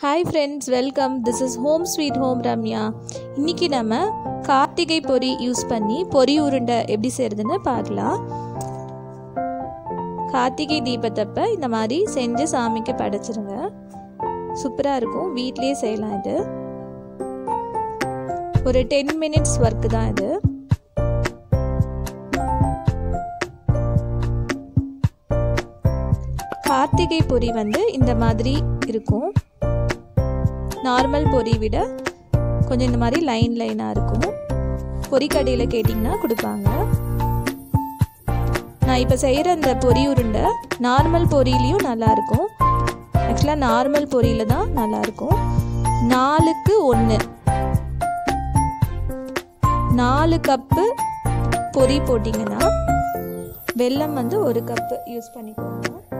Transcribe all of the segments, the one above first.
Hi friends welcome this is home sweet home Ramya இன்னைக்கு நம்ம கார்த்திகை பொரி யூஸ் பண்ணி பொரி உருண்டை எப்படி செய்யறதுன்னு பார்க்கலாம் கார்த்திகை தீபத்தப்ப இந்த மாதிரி செஞ்சு சாமிக்கு படைச்சிருங்க சூப்பராக இருக்கும் வீட்லேயே செய்யலாம் இது ஒரு டென் மினிட்ஸ் ஒர்க்கு தான் இது கார்த்திகை பொரி வந்து இந்த மாதிரி இருக்கும் நார்மல் பொரி விட கொஞ்சம் இந்த மாதிரி லைன் லைனாக இருக்கும் பொரிக்கடையில் கேட்டிங்கன்னா கொடுப்பாங்க நான் இப்போ செய்கிற அந்த பொரி உருண்டை நார்மல் பொரியிலையும் நல்லாயிருக்கும் ஆக்சுவலாக நார்மல் பொரியில் தான் நல்லாயிருக்கும் நாலுக்கு ஒன்று நாலு கப்பு பொரி போட்டிங்கன்னா வெல்லம் வந்து ஒரு கப்பு யூஸ் பண்ணிக்கோங்க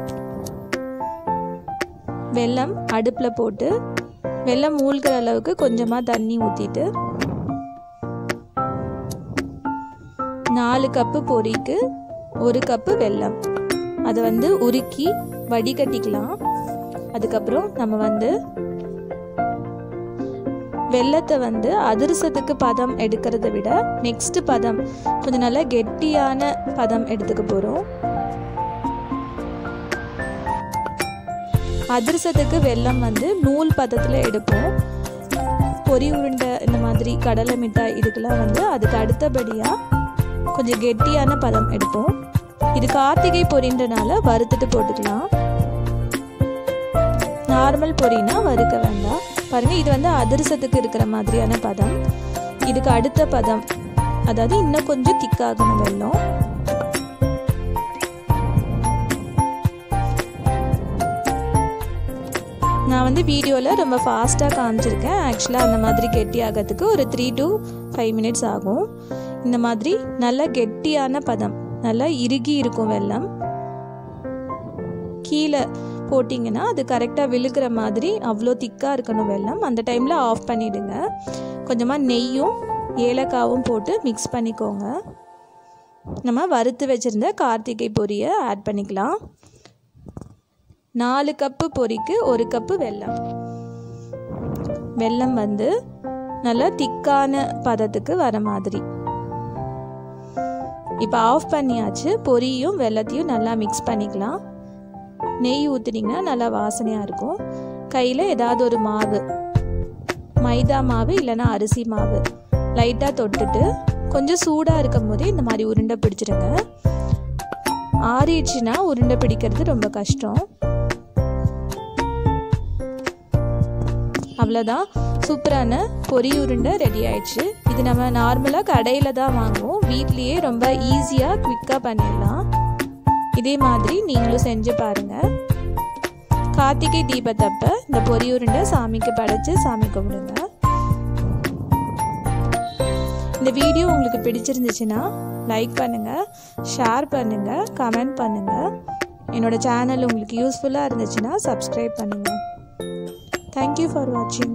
வெல்லம் அடுப்பில் போட்டு வெல்லம் மூழ்கிற அளவுக்கு கொஞ்சமாக தண்ணி ஊற்றிட்டு நாலு கப்பு பொரிக்கு ஒரு கப்பு வெல்லம் அதை வந்து உருக்கி வடிகட்டிக்கலாம் அதுக்கப்புறம் நம்ம வந்து வெள்ளத்தை வந்து அதிரசத்துக்கு பதம் எடுக்கிறத விட நெக்ஸ்ட் பதம் கொஞ்சம் நல்லா கெட்டியான பதம் எடுத்துக்க போகிறோம் அதிரசத்துக்கு வெல்லம் வந்து நூல் பதத்தில் எடுப்போம் பொரி உருண்டை இந்த மாதிரி கடலை மிட்டாய் இதுக்கெல்லாம் வந்து அதுக்கு அடுத்தபடியாக கொஞ்சம் கெட்டியான பதம் எடுப்போம் இது கார்த்திகை பொரின்றனால வறுத்துட்டு போட்டுக்கலாம் நார்மல் பொரினா வறுக்க வேண்டாம் பாருங்கள் இது வந்து அதிரசத்துக்கு இருக்கிற மாதிரியான பதம் இதுக்கு அடுத்த பதம் அதாவது இன்னும் கொஞ்சம் திக்காகணும் வெல்லம் நான் வந்து வீடியோவில் ரொம்ப ஃபாஸ்ட்டாக காமிச்சிருக்கேன் ஆக்சுவலாக அந்த மாதிரி கெட்டி ஆகிறதுக்கு ஒரு த்ரீ டு ஃபைவ் மினிட்ஸ் ஆகும் இந்த மாதிரி நல்லா கெட்டியான பதம் நல்லா இறுகி இருக்கும் வெல்லம் கீழே போட்டிங்கன்னா அது கரெக்டாக விழுகிற மாதிரி அவ்வளோ திக்காக இருக்கணும் வெல்லம் அந்த டைமில் ஆஃப் பண்ணிவிடுங்க கொஞ்சமாக நெய்யும் ஏலக்காவும் போட்டு மிக்ஸ் பண்ணிக்கோங்க நம்ம வறுத்து வச்சுருந்த கார்த்திகை பொரியை ஆட் பண்ணிக்கலாம் நாலு கப்பு பொரிக்கு ஒரு கப்பு வெல்லம் வெல்லம் வந்து நல்லா திக்கான பதத்துக்கு வர மாதிரி இப்போ ஆஃப் பண்ணியாச்சு பொரியும் வெள்ளத்தையும் நல்லா மிக்ஸ் பண்ணிக்கலாம் நெய் ஊற்றுனீங்கன்னா நல்லா வாசனையாக இருக்கும் கையில் ஏதாவது ஒரு மாவு மைதா மாவு இல்லைன்னா அரிசி மாவு லைட்டாக தொட்டுட்டு கொஞ்சம் சூடாக இருக்கும் போதே இந்த மாதிரி உருண்டை பிடிச்சிடுங்க ஆறிடுச்சுன்னா உருண்டை பிடிக்கிறது ரொம்ப கஷ்டம் அவ்வளோதான் சூப்பரான பொரி உருண்டை ரெடி ஆயிடுச்சு இது நம்ம நார்மலாக கடையில் தான் வாங்குவோம் வீட்லேயே ரொம்ப ஈஸியாக குவிக்காக பண்ணிடலாம் இதே மாதிரி நீங்களும் செஞ்சு பாருங்கள் கார்த்திகை தீபத்தப்ப இந்த பொரி உருண்டை சாமிக்கு படைச்சு சாமி கும்பிடுங்க இந்த வீடியோ உங்களுக்கு பிடிச்சிருந்துச்சுன்னா லைக் பண்ணுங்கள் ஷேர் பண்ணுங்கள் கமெண்ட் பண்ணுங்கள் என்னோட சேனல் உங்களுக்கு யூஸ்ஃபுல்லாக இருந்துச்சுன்னா சப்ஸ்கிரைப் பண்ணுங்கள் Thank you for watching.